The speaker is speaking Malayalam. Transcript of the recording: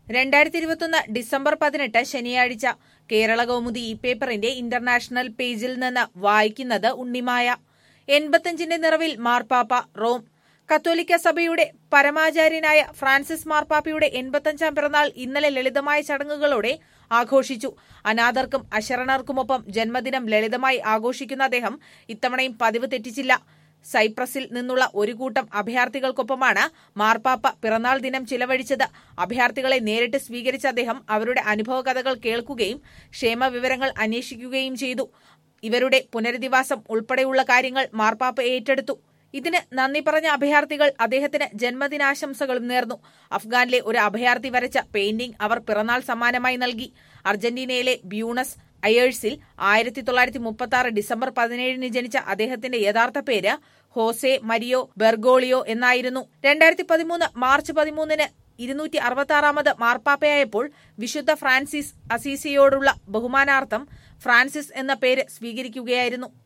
രണ്ടായിരത്തി ഇരുപത്തൊന്ന് ഡിസംബർ പതിനെട്ട് ശനിയാഴ്ച കേരള കൗമുദി ഇ പേപ്പറിന്റെ ഇന്റർനാഷണൽ പേജിൽ നിന്ന് വായിക്കുന്നത് ഉണ്ണിമായ എൺപത്തിയഞ്ചിന്റെ നിറവിൽ മാർപ്പാപ്പ റോം കത്തോലിക്ക സഭയുടെ പരമാചാര്യനായ ഫ്രാൻസിസ് മാർപ്പാപ്പയുടെ എൺപത്തഞ്ചാം പിറന്നാൾ ഇന്നലെ ലളിതമായ ചടങ്ങുകളോടെ ആഘോഷിച്ചു അനാഥർക്കും അശരണർക്കുമൊപ്പം ജന്മദിനം ലളിതമായി ആഘോഷിക്കുന്ന അദ്ദേഹം ഇത്തവണയും പതിവ് തെറ്റിച്ചില്ല സൈപ്രസിൽ നിന്നുള്ള ഒരു കൂട്ടം അഭയാർത്ഥികൾക്കൊപ്പമാണ് മാർപ്പാപ്പ പിറന്നാൾ ദിനം ചിലവഴിച്ചത് അഭയാർത്ഥികളെ നേരിട്ട് സ്വീകരിച്ച അദ്ദേഹം അവരുടെ അനുഭവ കഥകൾ കേൾക്കുകയും ക്ഷേമവിവരങ്ങൾ അന്വേഷിക്കുകയും ചെയ്തു ഇവരുടെ പുനരധിവാസം ഉൾപ്പെടെയുള്ള കാര്യങ്ങൾ മാർപ്പാപ്പ ഏറ്റെടുത്തു ഇതിന് നന്ദി പറഞ്ഞ അഭയാർത്ഥികൾ അദ്ദേഹത്തിന് ജന്മദിനാശംസകളും നേർന്നു അഫ്ഗാനിലെ ഒരു അഭയാർത്ഥി വരച്ച പെയിന്റിംഗ് അവർ പിറന്നാൾ സമ്മാനമായി നൽകി അർജന്റീനയിലെ ബ്യൂണസ് അയേഴ്സിൽ ആയിരത്തി തൊള്ളായിരത്തി മുപ്പത്തി ആറ് ഡിസംബർ പതിനേഴിന് ജനിച്ച അദ്ദേഹത്തിന്റെ യഥാർത്ഥ പേര് ഹോസെ മരിയോ ബെർഗോളിയോ എന്നായിരുന്നു രണ്ടായിരത്തി പതിമൂന്ന് മാർച്ച് പതിമൂന്നിന് ഇരുന്നൂറ്റി അറുപത്തി ആറാമത് മാർപ്പാപ്പയായപ്പോൾ വിശുദ്ധ ഫ്രാൻസിസ് അസീസിയോടുള്ള ബഹുമാനാർത്ഥം ഫ്രാൻസിസ് എന്ന പേര് സ്വീകരിക്കുകയായിരുന്നു